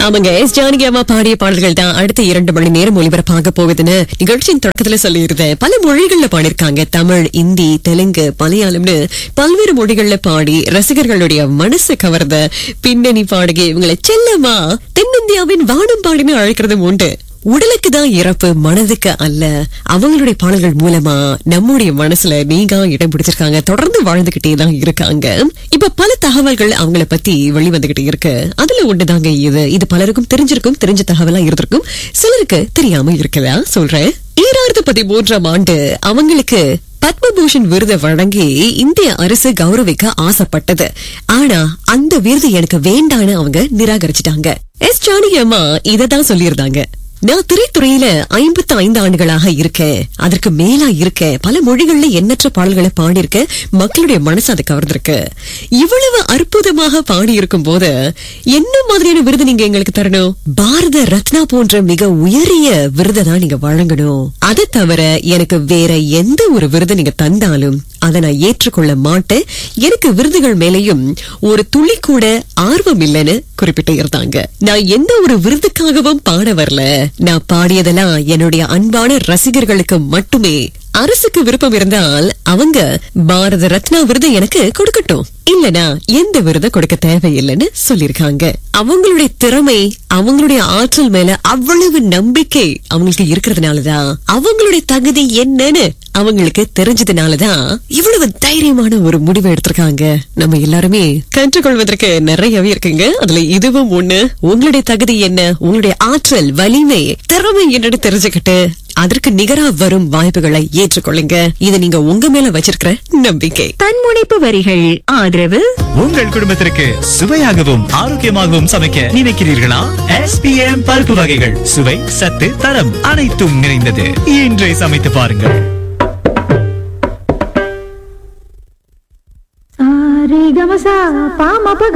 ஆமாங்க எஸ் ஜானகி அம்மா பாடிய பாடல்கள் தான் அடுத்த இரண்டு மணி நேரம் ஒளிபரப்பாக போகுதுன்னு நிகழ்ச்சியின் தொடக்கத்துல சொல்லியிருந்தேன் பல மொழிகள்ல பாடியிருக்காங்க தமிழ் இந்தி தெலுங்கு மலையாளம்னு பல்வேறு மொழிகள்ல பாடி ரசிகர்களுடைய மனசு கவர்ந்த பின்னணி பாடகி இவங்களை செல்லமா தென்னிந்தியாவின் வானம் பாடின்னு அழைக்கிறதும் உண்டு உடலுக்கு தான் இறப்பு மனதுக்கு அல்ல அவங்களுடைய பாடல்கள் மூலமா நம்முடைய மனசுல நீங்க இடம் பிடிச்சிருக்காங்க தொடர்ந்து வாழ்ந்துகிட்டே தான் இருக்காங்க இப்ப பல தகவல்கள் அவங்கள பத்தி வெளிவந்துகிட்டே இருக்கு அதுல ஒண்ணுதாங்க இது இது பலருக்கும் தெரிஞ்சிருக்கும் தெரிஞ்ச தகவலா இருந்திருக்கும் சிலருக்கு தெரியாம இருக்கதா சொல்றேன் ஈராயிரத்து பதிமூன்றாம் ஆண்டு அவங்களுக்கு பத்மபூஷன் விருதை வழங்கி இந்திய அரசு கௌரவிக்க ஆசைப்பட்டது ஆனா அந்த விருது எனக்கு வேண்டான்னு அவங்க நிராகரிச்சிட்டாங்க எஸ் ஜானகி அம்மா இததான் சொல்லியிருந்தாங்க நான் திரைத்துறையில ஐம்பத்தி ஐந்து ஆண்டுகளாக இருக்கேன் அதற்கு மேலா இருக்கேன் பல மொழிகள்ல எண்ணற்ற பாடல்களை பாடியிருக்கேன் மக்களுடைய மனசு அதை கவர்ந்திருக்கு இவ்வளவு அற்புதமாக பாடி இருக்கும் போது என்ன மாதிரியான விருது நீங்க எங்களுக்கு தரணும் பாரத ரத்னா போன்ற மிக உயரிய விருதை தான் நீங்க வழங்கணும் அதை தவிர எனக்கு வேற எந்த ஒரு விருது நீங்க தந்தாலும் அதை நான் ஏற்றுக்கொள்ள மாட்டேன் எனக்கு விருதுகள் மேலேயும் ஒரு துளி கூட ஆர்வம் இல்லைன்னு குறிப்பிட்டு இருந்தாங்க நான் எந்த ஒரு விருதுக்காகவும் பாட வரல நான் பாடியதெல்லாம் என்னுடைய அன்பான ரசிகர்களுக்கு மட்டுமே அரசுக்கு விருப்பம் இருந்தால் அவங்க பாரத ரத்னா விருது எனக்கு கொடுக்கட்டும் இல்லனா எந்த விருதை கொடுக்க தேவையில்லைன்னு சொல்லிருக்காங்க அவங்களுடைய திறமை அவங்களுடைய ஆற்றல் மேல அவ்வளவு நம்பிக்கை அவங்களுக்கு இருக்கிறதுனாலதான் அவங்களுடைய தகுதி என்னன்னு அவங்களுக்கு தெரிஞ்சதுனாலதான் இவ்வளவு தைரியமான ஒரு முடிவை எடுத்திருக்காங்க நம்ம எல்லாருமே கற்றுக்கொள்வதற்கு நிறையவே இருக்குங்க அதுல இதுவும் ஒண்ணு உங்களுடைய தகுதி என்ன உங்களுடைய ஆற்றல் வலிமை திறமை என்னன்னு தெரிஞ்சுக்கிட்டு அதற்கு நிகரா வரும் வாய்ப்புகளை ஏற்றுக்கொள்ளுங்க இது நீங்க உங்க மேல வச்சிருக்கிற நம்பிக்கை தன்முனைப்பு வரிகள் ஆதரவு உங்கள் குடும்பத்திற்கு சுவையாகவும் ஆரோக்கியமாகவும் சமைக்க நினைக்கிறீர்களா எஸ்பிஎம் பருப்பு வகைகள் சுவை சத்து தரம் அனைத்தும் நிறைந்தது இன்றே சமைத்து பாருங்கள் சாரி கமசா பாமப